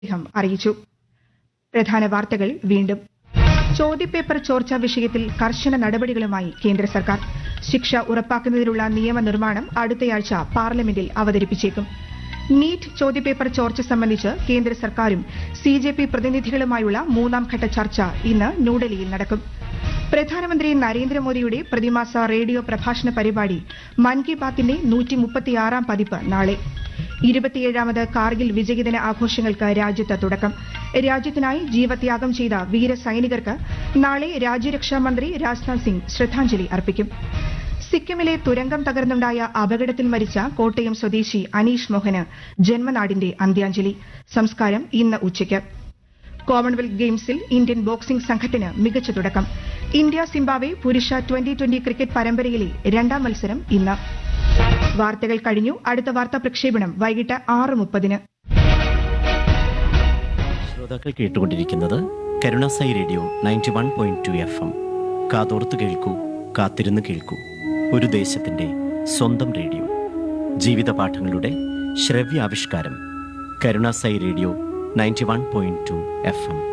അദ്ദേഹം അറിയിച്ചു പ്രധാന വാർത്തകൾ വീണ്ടും ചോദ്യപേപ്പർ ചോർച്ചാ വിഷയത്തിൽ കർശന നടപടികളുമായി കേന്ദ്ര സർക്കാർ ശിക്ഷ ഉറപ്പാക്കുന്നതിനുള്ള നിയമനിർമ്മാണം അടുത്തയാഴ്ച പാർലമെന്റിൽ അവതരിപ്പിച്ചേക്കും നീറ്റ് ചോദ്യപേപ്പർ ചോർച്ച സംബന്ധിച്ച് കേന്ദ്ര സർക്കാരും സി ജെ പി പ്രതിനിധികളുമായുള്ള മൂന്നാം ഘട്ട ചർച്ച ഇന്ന് ന്യൂഡൽഹിയിൽ നടക്കും പ്രധാനമന്ത്രി നരേന്ദ്രമോദിയുടെ പ്രതിമാസ റേഡിയോ പ്രഭാഷണ പരിപാടി മൻ കി ബാത്തിന്റെ നൂറ്റി മുപ്പത്തിയാറാം പതിപ്പ് നാളെ ഇരുപത്തിയേഴാമത് കാർഗിൽ വിജയദിന ആഘോഷങ്ങൾക്ക് രാജ്യത്ത് തുടക്കം രാജ്യത്തിനായി ജീവത്യാഗം ചെയ്ത വീരസൈനികർക്ക് നാളെ രാജ്യരക്ഷാ മന്ത്രി രാജ്നാഥ് സിംഗ് ശ്രദ്ധാഞ്ജലി അർപ്പിക്കും സിക്കിമിലെ തുരങ്കം തകർന്നുണ്ടായ അപകടത്തിൽ മരിച്ച കോട്ടയം സ്വദേശി അനീഷ് മോഹന് ജന്മനാടിന്റെ അന്ത്യാഞ്ജലി സംസ്കാരം ഇന്ന് ഉച്ചയ്ക്ക് കോമൺവെൽത്ത് ഗെയിംസിൽ ഇന്ത്യൻ ബോക്സിംഗ് സംഘത്തിന് മികച്ച തുടക്കം ഇന്ത്യ സിംബാബ്വെ പുരുഷ ട്വന്റി ട്വന്റി ക്രിക്കറ്റ് പരമ്പരയിലെ രണ്ടാം മത്സരം ഇന്ന് വാർത്തകൾ കഴിഞ്ഞു അടുത്ത വാർത്താ പ്രക്ഷേപണം വൈകിട്ട് ആറ് മുപ്പതിന് ശ്രോതാക്കൾ കേട്ടുകൊണ്ടിരിക്കുന്നത് Karunasai radio ninety one point two F M കാതോർത്ത് കേൾക്കൂ കാത്തിരുന്ന് കേൾക്കൂ ഒരു ദേശത്തിന്റെ സ്വന്തം റേഡിയോ ജീവിത പാഠങ്ങളുടെ ശ്രവ്യാവിഷ്കാരം Karunasai radio ninety one point two F M